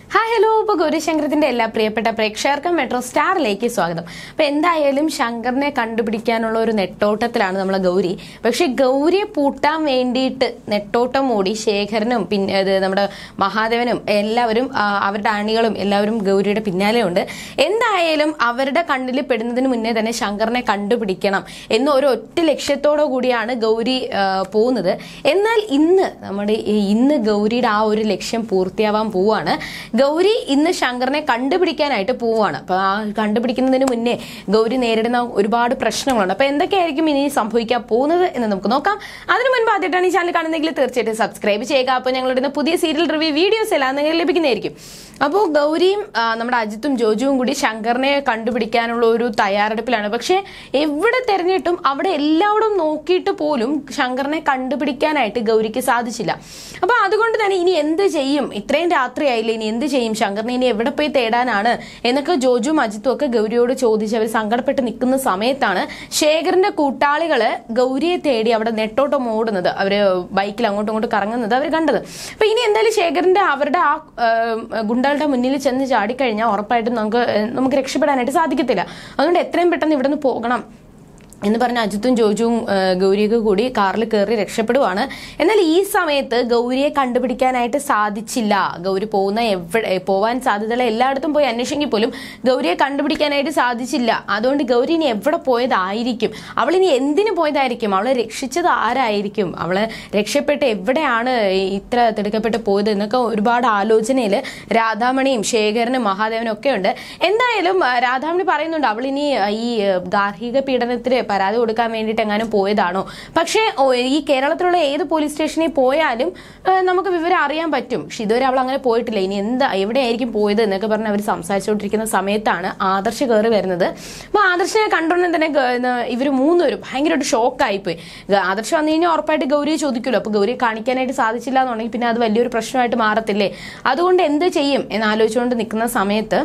hi hello ഇപ്പോൾ ഗൗരിശങ്കരത്തിന്റെ എല്ലാ പ്രിയപ്പെട്ട പ്രേക്ഷകർക്കും മെട്രോ സ്റ്റാറിലേക്ക് സ്വാഗതം അപ്പൊ എന്തായാലും ശങ്കറിനെ കണ്ടുപിടിക്കാനുള്ള ഒരു നെട്ടോട്ടത്തിലാണ് നമ്മളെ ഗൗരി പക്ഷെ ഗൗരിയെ പൂട്ടാൻ വേണ്ടിയിട്ട് നെട്ടോട്ടം മൂടി ശേഖരനും പിന്നെ ഇത് നമ്മുടെ മഹാദേവനും എല്ലാവരും ആ, അവരുടെ അണികളും എല്ലാവരും ഗൗരിയുടെ പിന്നാലെ ഉണ്ട് എന്തായാലും അവരുടെ കണ്ണിൽ പെടുന്നതിന് മുന്നേ തന്നെ ശങ്കറിനെ കണ്ടുപിടിക്കണം എന്ന ഒരു ഒറ്റ ലക്ഷ്യത്തോടു കൂടിയാണ് ഗൗരി ആ, പോകുന്നത് എന്നാൽ ഇന്ന് നമ്മുടെ ഈ- ഇന്ന് ഗൗരിയുടെ ആ ഒരു ലക്ഷ്യം പൂർത്തിയാവാൻ പോവാണ് ഗൗരി ഇന്ന് ശങ്കറിനെ കണ്ടുപിടിക്കാനായിട്ട് പോവാണ് അപ്പൊ ആ കണ്ടുപിടിക്കുന്നതിന് മുന്നേ ഗൗരി നേരിടുന്ന ഒരുപാട് പ്രശ്നങ്ങളുണ്ട് അപ്പൊ എന്തൊക്കെയായിരിക്കും ഇനി സംഭവിക്കാൻ പോകുന്നത് എന്ന് നമുക്ക് നോക്കാം അതിനു മുൻപ് ആദ്യമായിട്ടാണ് ഈ ചാനൽ കാണുന്നതെങ്കിൽ തീർച്ചയായിട്ടും സബ്സ്ക്രൈബ് ചെയ്യുക അപ്പോൾ ഞങ്ങളിടുന്ന പുതിയ സീരിയൽ റിവ്യൂ വീഡിയോസ് എല്ലാം നിങ്ങൾക്ക് ലഭിക്കുന്നതായിരിക്കും അപ്പോൾ ഗൗരിയും ആ, നമ്മുടെ അജിത്തും ജോജുവും കൂടി ശങ്കറിനെ കണ്ടുപിടിക്കാനുള്ള ഒരു തയ്യാറെടുപ്പിലാണ് പക്ഷെ എവിടെ തെരഞ്ഞിട്ടും അവിടെ എല്ലായിടും നോക്കിയിട്ട് പോലും ശങ്കറിനെ കണ്ടുപിടിക്കാനായിട്ട് ഗൗരിക്ക് സാധിച്ചില്ല അപ്പൊ അതുകൊണ്ട് തന്നെ ഇനി എന്ത് ചെയ്യും ഇത്രയും രാത്രിയായില്ലേ ഇനി എന്ത് ചെയ്യും ശങ്കറിനെ ഇനി എവിടെ പോയി തേടാനാണ് എന്നൊക്കെ ജോജുവും അജിത്തും ഒക്കെ ഗൗരിയോട് ചോദിച്ച് അവർ സങ്കടപ്പെട്ട് നിൽക്കുന്ന സമയത്താണ് ശേഖറിന്റെ കൂട്ടാളികള് ഗൗരിയെ തേടി അവിടെ നെട്ടോട്ടം ഓടുന്നത് അവര് ബൈക്കിൽ അങ്ങോട്ടും ഇങ്ങോട്ടും കറങ്ങുന്നത് അവർ കണ്ടത് അപ്പൊ ഇനി എന്തായാലും ശേഖറിന്റെ അവരുടെ ആ ആ, ഗുണ്ടകളുടെ മുന്നിൽ ചെന്ന് ചാടിക്കഴിഞ്ഞാൽ ഉറപ്പായിട്ടും നമുക്ക് ഏ, നമുക്ക് രക്ഷപ്പെടാനായിട്ട് സാധിക്കത്തില്ല അതുകൊണ്ട് എത്രയും പെട്ടെന്ന് ഇവിടെ നിന്ന് പോകണം എന്ന് പറഞ്ഞ അജിത്തും ജോജുവും ആ, ഗൗരിയൊക്കെ കൂടി കാറിൽ കയറി രക്ഷപ്പെടുവാണ് എന്നാൽ ഈ സമയത്ത് ഗൗരിയെ കണ്ടുപിടിക്കാനായിട്ട് സാധിച്ചില്ല ഗൗരി പോകുന്ന എവിടെ പോവാൻ സാധ്യതയുള്ള എല്ലായിടത്തും പോയി അന്വേഷിച്ചെങ്കിൽ പോലും ഗൗരിയെ കണ്ടുപിടിക്കാനായിട്ട് സാധിച്ചില്ല അതുകൊണ്ട് ഗൗരി ഇനി എവിടെ പോയതായിരിക്കും അവൾ ഇനി എന്തിനു പോയതായിരിക്കും അവളെ രക്ഷിച്ചത് ആരായിരിക്കും അവളെ രക്ഷപ്പെട്ട് എവിടെയാണ് ഇത്ര തിടുക്കപ്പെട്ട് പോയത് എന്നൊക്കെ ഒരുപാട് ആലോചനയിൽ രാധാമണിയും ശേഖരനും മഹാദേവനും ഒക്കെ ഉണ്ട് എന്തായാലും ആ, രാധാമണി പറയുന്നുണ്ട് അവൾ ഇനി ആ, ഈ ആ, ഗാർഹിക പീഡനത്തിന് പരാതി കൊടുക്കാൻ വേണ്ടിയിട്ട് എങ്ങാനും പോയതാണോ പക്ഷേ ഓ, ഈ കേരളത്തിലുള്ള ഏത് പോലീസ് സ്റ്റേഷനിൽ പോയാലും ആ, നമുക്ക് വിവരം അറിയാൻ പറ്റും പക്ഷെ ഇതുവരെ അവൾ അങ്ങനെ പോയിട്ടില്ല ഇനി എന്താ എവിടെയായിരിക്കും പോയത് എന്നൊക്കെ പറഞ്ഞ് അവർ സംസാരിച്ചുകൊണ്ടിരിക്കുന്ന സമയത്താണ് ആദർശ് കയറി വരുന്നത് അപ്പൊ ആദർശിനെ കണ്ടോണ്ട് തന്നെ ഇവർ മൂന്നുപേരും ഭയങ്കരമായിട്ട് ഷോക്കായിപ്പോയി ആദർശ് വന്നു കഴിഞ്ഞാൽ ഉറപ്പായിട്ട് ഗൗരിയെ ചോദിക്കുമല്ലോ അപ്പൊ ഗൗരിയെ കാണിക്കാനായിട്ട് സാധിച്ചില്ല എന്നുണ്ടെങ്കിൽ പിന്നെ അത് വലിയൊരു പ്രശ്നമായിട്ട് മാറത്തില്ലേ അതുകൊണ്ട് എന്ത് ചെയ്യും എന്ന് ആലോചിച്ചുകൊണ്ട് നിൽക്കുന്ന സമയത്ത്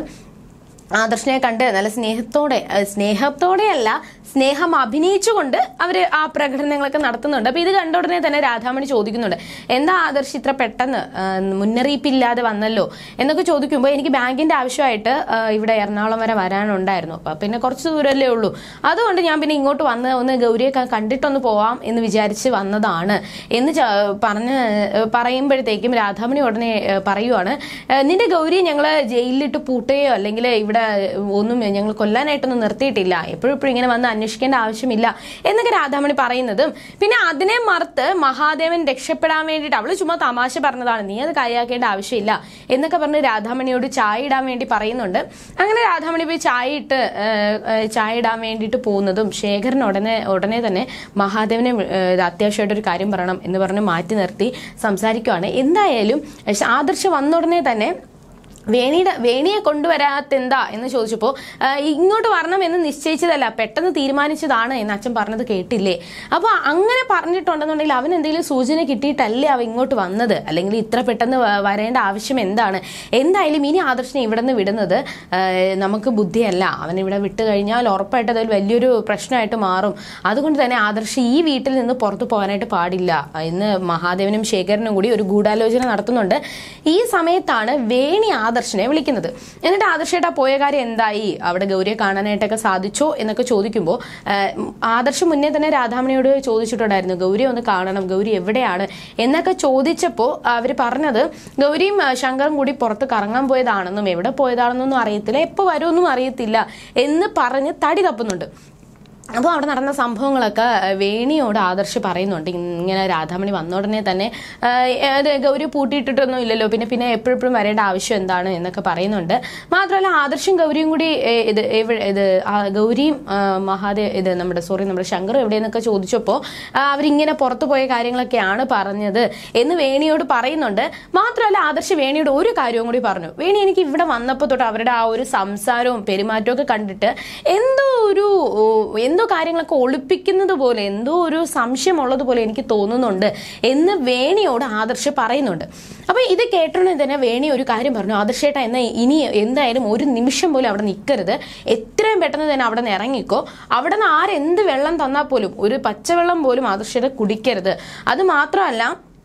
ആദർശിനെ കണ്ട് നല്ല സ്നേഹത്തോടെ അഹ് സ്നേഹത്തോടെയല്ല സ്നേഹം അഭിനയിച്ചുകൊണ്ട് അവർ ആ പ്രകടനങ്ങളൊക്കെ നടത്തുന്നുണ്ട് അപ്പൊ ഇത് കണ്ട ഉടനെ തന്നെ രാധാമണി ചോദിക്കുന്നുണ്ട് എന്താ ആദർശ് ഇത്ര പെട്ടെന്ന് ആ, മുന്നറിയിപ്പില്ലാതെ വന്നല്ലോ എന്നൊക്കെ ചോദിക്കുമ്പോൾ എനിക്ക് ബാങ്കിന്റെ ആവശ്യമായിട്ട് ആ, ഇവിടെ എറണാകുളം വരെ വരാനുണ്ടായിരുന്നു അപ്പൊ പിന്നെ കുറച്ച് ദൂരമല്ലേ ഉള്ളൂ അതുകൊണ്ട് ഞാൻ പിന്നെ ഇങ്ങോട്ട് വന്ന് ഒന്ന് ഗൗരിയെ ക- കണ്ടിട്ടൊന്ന് പോവാം എന്ന് വിചാരിച്ച് വന്നതാണ് എന്ന് ച- പറഞ്ഞ് ഏഹ് പറയുമ്പോഴത്തേക്കും രാധാമണി ഉടനെ ഏഹ് പറയുവാണ് ഏഹ് നിന്റെ ഗൗരിയെ ഞങ്ങൾ ജയിലിലിട്ട് പൂട്ടുകയോ അല്ലെങ്കിൽ ഇവിടെ ഒന്നും ഞങ്ങൾ കൊല്ലാനായിട്ടൊന്നും നിർത്തിയിട്ടില്ല എപ്പോഴും എപ്പോഴും ഇങ്ങനെ വന്ന് അന്വേഷിക്കേണ്ട ആവശ്യമില്ല എന്നൊക്കെ രാധാമണി പറയുന്നതും പിന്നെ അതിനെ മറുത്ത് മഹാദേവൻ രക്ഷപ്പെടാൻ വേണ്ടിയിട്ട് അവള് ചുമ്മാ തമാശ പറഞ്ഞതാണ് നീ അത് കാര്യമാക്കേണ്ട ആവശ്യമില്ല എന്നൊക്കെ പറഞ്ഞ് രാധാമണിയോട് ചായ ഇടാൻ വേണ്ടി പറയുന്നുണ്ട് അങ്ങനെ രാധാമണി പോയി ചായ ഇട്ട് ഏഹ്, ഏഹ്, ചായ ഇടാൻ വേണ്ടിയിട്ട് പോകുന്നതും ശേഖരൻ ഉടനെ ഉടനെ തന്നെ മഹാദേവനെ വി- ഏഹ്, ഇത് അത്യാവശ്യമായിട്ട് ഒരു കാര്യം പറയണം എന്ന് പറഞ്ഞ് മാറ്റി നിർത്തി സംസാരിക്കുവാണ് എന്തായാലും ആദർശ് വന്ന ഉടനെ തന്നെ വേണിയുടെ വേണിയെ കൊണ്ടുവരാത്തെന്താ എന്ന് ചോദിച്ചപ്പോൾ ആ, ഇങ്ങോട്ട് വരണം എന്ന് നിശ്ചയിച്ചതല്ല പെട്ടെന്ന് തീരുമാനിച്ചതാണ് എന്ന് അച്ഛൻ പറഞ്ഞത് കേട്ടില്ലേ അപ്പോൾ അങ്ങനെ പറഞ്ഞിട്ടുണ്ടെന്നുണ്ടെങ്കിൽ അവൻ എന്തെങ്കിലും സൂചന കിട്ടിയിട്ടല്ലേ അവൻ ഇങ്ങോട്ട് വന്നത് അല്ലെങ്കിൽ ഇത്ര പെട്ടെന്ന് വ- വരേണ്ട ആവശ്യം എന്താണ് എന്തായാലും ഇനി ആദർശനെ ഇവിടെ നിന്ന് വിടുന്നത് ആ, നമുക്ക് ബുദ്ധിയല്ല അവൻ ഇവിടെ വിട്ട് കഴിഞ്ഞാൽ ഉറപ്പായിട്ട് അതൊരു വലിയൊരു പ്രശ്നമായിട്ട് മാറും അതുകൊണ്ട് തന്നെ ആദർശ് ഈ വീട്ടിൽ നിന്ന് പുറത്തു പോകാനായിട്ട് പാടില്ല ഇന്ന് മഹാദേവനും ശേഖരനും കൂടി ഒരു ഗൂഢാലോചന നടത്തുന്നുണ്ട് ഈ സമയത്താണ് വേണി ആദർശിനെ വിളിക്കുന്നത് എന്നിട്ട് ആദർശേട്ടാ പോയ കാര്യം എന്തായി അവിടെ ഗൗരിയെ കാണാനായിട്ടൊക്കെ സാധിച്ചോ എന്നൊക്കെ ചോദിക്കുമ്പോൾ ആദർശ് മുന്നേ തന്നെ രാധാമണിയോട് ചോദിച്ചിട്ടുണ്ടായിരുന്നു ഗൗരിയെ ഒന്ന് കാണണം ഗൗരി എവിടെയാണ് എന്നൊക്കെ ചോദിച്ചപ്പോൾ അവർ പറഞ്ഞത് ഗൗരിയും ആ, ശങ്കറും കൂടി പുറത്ത് കറങ്ങാൻ പോയതാണെന്നും എവിടെ പോയതാണെന്നൊന്നും അറിയത്തില്ല എപ്പോൾ വരുമെന്നും അറിയത്തില്ല എന്ന് പറഞ്ഞ് തടി തപ്പുന്നുണ്ട് അപ്പോൾ അവിടെ നടന്ന സംഭവങ്ങളൊക്കെ ആ, വേണിയോട് ആദർശ് പറയുന്നുണ്ട് ഇങ്ങനെ രാധാമണി വന്ന ഉടനെ തന്നെ ആ, അത് ഗൗരി പൂട്ടിയിട്ടിട്ടൊന്നും ഇല്ലല്ലോ പിന്നെ പിന്നെ എപ്പോഴെപ്പോഴും വരേണ്ട ആവശ്യം എന്താണ് എന്നൊക്കെ പറയുന്നുണ്ട് മാത്രമല്ല ആദർശും ഗൗരിയും കൂടി ഏ, ഇത് എവിടെ ഇത് ആ, ഗൗരിയും ആ, മഹാദേവ് ഇത് നമ്മുടെ സോറി നമ്മുടെ ശങ്കർ എവിടെയെന്നൊക്കെ ചോദിച്ചപ്പോൾ ആ, അവരിങ്ങനെ പുറത്തു പോയ കാര്യങ്ങളൊക്കെയാണ് പറഞ്ഞത് എന്ന് വേണിയോട് പറയുന്നുണ്ട് മാത്രമല്ല ആദർശ് വേണിയോട് ഒരു കാര്യവും കൂടി പറഞ്ഞു വേണി എനിക്ക് ഇവിടെ വന്നപ്പോൾ തൊട്ട് അവരുടെ ആ ഒരു സംസാരവും പെരുമാറ്റവും ഒക്കെ കണ്ടിട്ട് എന്തോ ഒരു ഓ, എന്തോ കാര്യങ്ങളൊക്കെ ഒളിപ്പിക്കുന്നത് പോലെ എന്തോ ഒരു സംശയമുള്ളത് പോലെ എനിക്ക് തോന്നുന്നുണ്ട് എന്ന് വേണിയോട് ആദർശ് പറയുന്നുണ്ട് അപ്പൊ ഇത് കേട്ടോടെ തന്നെ വേണി ഒരു കാര്യം പറഞ്ഞു ആദർശേട്ട എന്ന ഇനി എന്തായാലും ഒരു നിമിഷം പോലും അവിടെ നിൽക്കരുത് എത്രയും പെട്ടെന്ന് തന്നെ അവിടെ നിന്ന് ഇറങ്ങിക്കോ അവിടെ നിന്ന് ആരെന്ത് വെള്ളം തന്നാൽ പോലും ഒരു പച്ചവെള്ളം പോലും ആദർശേട്ട കുടിക്കരുത് അത് മാത്രമല്ല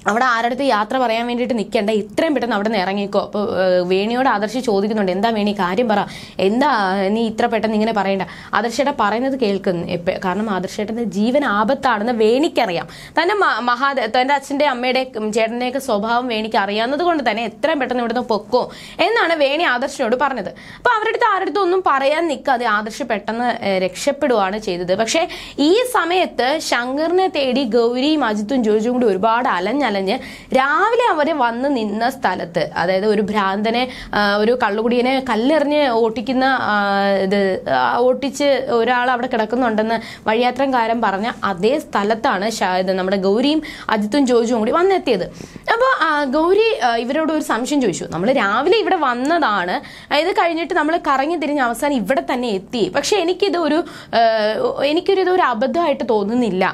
അവിടെ ആരടുത്ത് യാത്ര പറയാൻ വേണ്ടിയിട്ട് നിൽക്കേണ്ട ഇത്രയും പെട്ടെന്ന് അവിടെ നിന്ന് ഇറങ്ങിക്കോ അപ്പോൾ വേണിയോട് ആദർശ് ചോദിക്കുന്നുണ്ട് എന്താ വേണി കാര്യം പറ എന്താ നീ ഇത്ര പെട്ടെന്ന് ഇങ്ങനെ പറയണ്ട ആദർശേട്ട പറയുന്നത് കേൾക്കുന്നു എപ്പ- കാരണം ആദർശേട്ടൻ്റെ ജീവൻ ആപത്താണെന്ന് വേണിക്കറിയാം തൻ്റെ മഹാദ തൻ്റെ അച്ഛൻ്റെ അമ്മയുടെ ചേട്ടൻ്റെയൊക്കെ സ്വഭാവം വേണിക്ക് അറിയാവുന്നത് കൊണ്ട് തന്നെ എത്രയും പെട്ടെന്ന് ഇവിടുന്ന് പൊക്കോ എന്നാണ് വേണി ആദർശിനോട് പറഞ്ഞത് അപ്പോൾ അവരുടെ അടുത്ത് ആരുടെ അടുത്തും ഒന്നും പറയാൻ നിൽക്കാതെ ആദർശ് പെട്ടെന്ന് ഏഹ്, രക്ഷപ്പെടുകയാണ് ചെയ്തത് പക്ഷേ ഈ സമയത്ത് ശങ്കറിനെ തേടി ഗൗരിയും അജിത്തും ജോജും കൂടി ഒരുപാട് അലഞ്ഞലഞ്ഞ് രാവിലെ അവർ വന്ന് നിന്ന സ്ഥലത്ത് അതായത് ഒരു ഭ്രാന്തനെ ആ, ഒരു കള്ളുകുടിയനെ കല്ലെറിഞ്ഞ് ഓട്ടിക്കുന്ന ആ, ഇത് ആ, ഓട്ടിച്ച് ഒരാൾ അവിടെ കിടക്കുന്നുണ്ടെന്ന് വഴിയാത്രക്കാരൻ പറഞ്ഞ അതേ സ്ഥലത്താണ് ഷാ- ഇത് നമ്മുടെ ഗൗരിയും അജിത്തും ജോജും കൂടി വന്നെത്തിയത് അപ്പോൾ ഗൗരി ആ, ഇവരോട് ഒരു സംശയം ചോദിച്ചു നമ്മൾ രാവിലെ ഇവിടെ വന്നതാണ് ഇത് കഴിഞ്ഞിട്ട് നമ്മൾ കറങ്ങി തിരിഞ്ഞ് അവസാനം ഇവിടെ തന്നെ എത്തി പക്ഷെ എനിക്കിത് ഒരു ആ, എനിക്കൊരു ഇത് ഒരു അബദ്ധമായിട്ട് തോന്നുന്നില്ല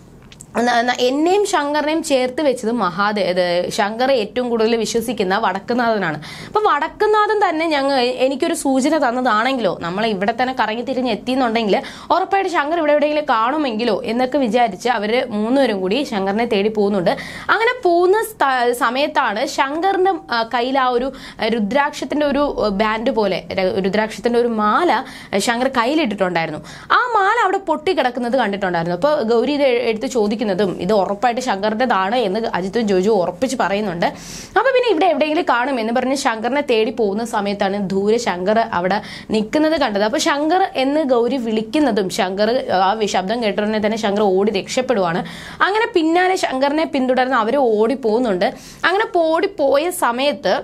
ന- ന- എന്നെയും ശങ്കറിനെയും ചേർത്ത് വെച്ചത് മഹാദേ ഇത് ശങ്കർ ഏറ്റവും കൂടുതൽ വിശ്വസിക്കുന്ന വടക്കുനാഥനാണ് അപ്പൊ വടക്കുനാഥൻ തന്നെ ഞങ്ങൾ എനിക്കൊരു സൂചന തന്നതാണെങ്കിലോ നമ്മളെ ഇവിടെ തന്നെ കറങ്ങി തിരിഞ്ഞ് എത്തിയെന്നുണ്ടെങ്കിൽ ഉറപ്പായിട്ട് ശങ്കർ ഇവിടെ എവിടെയെങ്കിലും കാണുമെങ്കിലോ എന്നൊക്കെ വിചാരിച്ച് അവര് മൂന്നുപേരും കൂടി ശങ്കറിനെ തേടി പോകുന്നുണ്ട് അങ്ങനെ പോകുന്ന സ്ഥ- സമയത്താണ് ശങ്കറിന്റെ ആ, കയ്യിൽ ആ ഒരു ആ, രുദ്രാക്ഷത്തിന്റെ ഒരു ബാൻഡ് പോലെ ര- രുദ്രാക്ഷത്തിന്റെ ഒരു മാല ആ, ശങ്കർ കയ്യിലിട്ടിട്ടുണ്ടായിരുന്നു ആ മാല അവിടെ പൊട്ടിക്കിടക്കുന്നത് കണ്ടിട്ടുണ്ടായിരുന്നു അപ്പോൾ ഗൗരി ഇത് എടുത്ത് ചോദിക്കുന്നതും ഇത് ഉറപ്പായിട്ട് ശങ്കറിൻ്റെതാണ് എന്ന് അജിത്തും ജോജു ഉറപ്പിച്ച് പറയുന്നുണ്ട് അപ്പോൾ പിന്നെ ഇവിടെ എവിടെയെങ്കിലും കാണും എന്ന് പറഞ്ഞ് ശങ്കറിനെ തേടി പോകുന്ന സമയത്താണ് ദൂരെ ശങ്കർ അവിടെ നിൽക്കുന്നത് കണ്ടത് അപ്പോൾ ശങ്കർ എന്ന് ഗൗരി വിളിക്കുന്നതും ശങ്കർ ആ വി- ശബ്ദം കേട്ടുടനെ തന്നെ ശങ്കർ ഓടി രക്ഷപ്പെടുവാണ് അങ്ങനെ പിന്നാലെ ശങ്കറിനെ പിന്തുടർന്ന് അവർ ഓടി പോകുന്നുണ്ട് അങ്ങനെ ഓടിപ്പോയ സമയത്ത്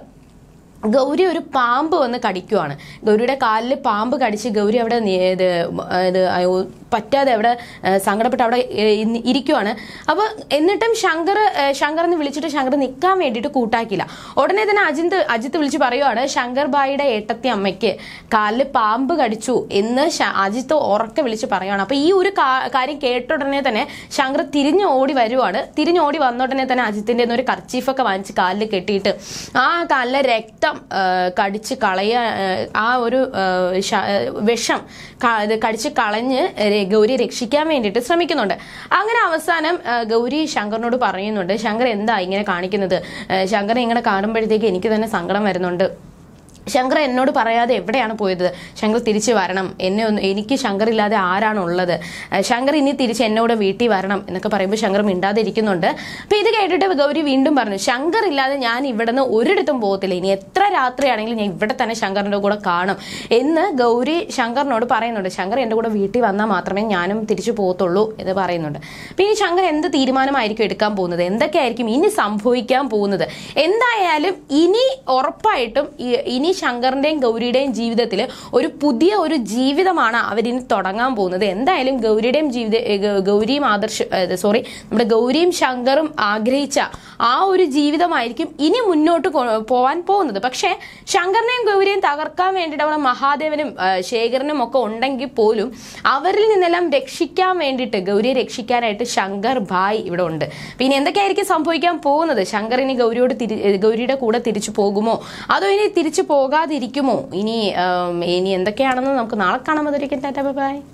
ഗൗരി ഒരു പാമ്പ് വന്ന് കടിക്കുവാണ് ഗൗരിയുടെ കാലിൽ പാമ്പ് കടിച്ച് ഗൗരി അവിടെ നി- ഇത് ഇത് അയ്യോ, പറ്റാതെ അവിടെ ഏഹ്, സങ്കടപ്പെട്ട് അവിടെ ഏഹ്, ഇന്ന് ഇരിക്കുവാണ് അപ്പോൾ എന്നിട്ടും ശങ്കർ ഏഹ്, ശങ്കർ എന്ന് വിളിച്ചിട്ട് ശങ്കർ നിൽക്കാൻ വേണ്ടിയിട്ട് കൂട്ടാക്കില്ല ഉടനെ തന്നെ അജിത്ത് അജിത്ത് വിളിച്ച് പറയുവാണ് ശങ്കർ ബായിയുടെ ഏട്ടത്തി അമ്മയ്ക്ക് കാലിൽ പാമ്പ് കടിച്ചു എന്ന് ശ- അജിത്ത് ഉറക്കെ വിളിച്ച് പറയുവാണ് അപ്പോൾ ഈ ഒരു കാ- കാര്യം കേട്ട ഉടനെ തന്നെ ശങ്കർ തിരിഞ്ഞ് ഓടി വരുവാണ് തിരിഞ്ഞ് ഓടി വന്ന ഉടനെ തന്നെ അജിത്തിന്റെ ഒരു കർച്ചീഫൊക്കെ വാങ്ങിച്ച് കാലിൽ കെട്ടിയിട്ട് ആ കാലിലെ രക്തം ആ, കടിച്ച് കളയ ആ ഒരു ആ, ശ- വിഷം ക- ഇത് കടിച്ച് കളഞ്ഞ് രെ- ഗൗരി രക്ഷിക്കാൻ വേണ്ടിയിട്ട് ശ്രമിക്കുന്നുണ്ട് അങ്ങനെ അവസാനം ആ, ഗൗരി ശങ്കറിനോട് പറയുന്നുണ്ട് ശങ്കർ എന്താ ഇങ്ങനെ കാണിക്കുന്നത് ആ, ശങ്കർ ഇങ്ങനെ കാണുമ്പോഴത്തേക്ക് എനിക്ക് തന്നെ സങ്കടം വരുന്നുണ്ട് ശങ്കർ എന്നോട് പറയാതെ എവിടെയാണ് പോയത് ശങ്കർ തിരിച്ചു വരണം എന്നെ ഒന്ന് എനിക്ക് ശങ്കർ ഇല്ലാതെ ആരാണ് ഉള്ളത് ഏഹ് ശങ്കർ ഇനി തിരിച്ച് എന്നോട് വീട്ടിൽ വരണം എന്നൊക്കെ പറയുമ്പോൾ ശങ്കർ മിണ്ടാതെ ഇരിക്കുന്നുണ്ട് അപ്പൊ ഇത് കേട്ടിട്ട് ഗൗരി വീണ്ടും പറഞ്ഞു ശങ്കർ ഇല്ലാതെ ഞാൻ ഇവിടെ നിന്ന് ഒരിടത്തും പോകത്തില്ല ഇനി എത്ര രാത്രിയാണെങ്കിലും ഞാൻ ഇവിടെ തന്നെ ശങ്കറിന്റെ കൂടെ കാണും എന്ന് ഗൗരി ശങ്കറിനോട് പറയുന്നുണ്ട് ശങ്കർ എൻ്റെ കൂടെ വീട്ടിൽ വന്നാൽ മാത്രമേ ഞാനും തിരിച്ചു പോകത്തുള്ളൂ എന്ന് പറയുന്നുണ്ട് അപ്പൊ ഇനി ശങ്കർ എന്ത് തീരുമാനമായിരിക്കും എടുക്കാൻ പോകുന്നത് എന്തൊക്കെയായിരിക്കും ഇനി സംഭവിക്കാൻ പോകുന്നത് എന്തായാലും ഇനി ഉറപ്പായിട്ടും ഈ- ഇനി ശങ്കറിന്റെയും ഗൗരിയുടെയും ജീവിതത്തിൽ ഒരു പുതിയ ഒരു ജീവിതമാണ് അവരിനി തുടങ്ങാൻ പോകുന്നത് എന്തായാലും ഗൗരിയുടെയും ജീവിത ഏ, ഗ- ഗൗരിയും ആദർശ സോറി നമ്മുടെ ഗൗരിയും ശങ്കറും ആഗ്രഹിച്ച ആ ഒരു ജീവിതമായിരിക്കും ഇനി മുന്നോട്ട് കൊ- പോവാൻ പോകുന്നത് പക്ഷേ ശങ്കറിനെയും ഗൗരിയും തകർക്കാൻ വേണ്ടിയിട്ട് അവിടെ മഹാദേവനും ആ, ശേഖരനും ഒക്കെ ഉണ്ടെങ്കിൽ പോലും അവരിൽ നിന്നെല്ലാം രക്ഷിക്കാൻ വേണ്ടിയിട്ട് ഗൗരിയെ രക്ഷിക്കാനായിട്ട് ശങ്കർ ഭായ് ഇവിടെ ഉണ്ട് പിന്നെ എന്തൊക്കെയായിരിക്കും സംഭവിക്കാൻ പോകുന്നത് ശങ്കർ ഇനി ഗൗരിയോട് തിരി ഗൗരിയുടെ കൂടെ തിരിച്ചു പോകുമോ അതോ ഇനി തിരിച്ചു പോകാതിരിക്കുമോ ഇനി ആം, ഇനി എന്തൊക്കെയാണെന്ന് നമുക്ക് നാളെ കാണാൻ മതിരിക്കും ടാറ്റ ബൈ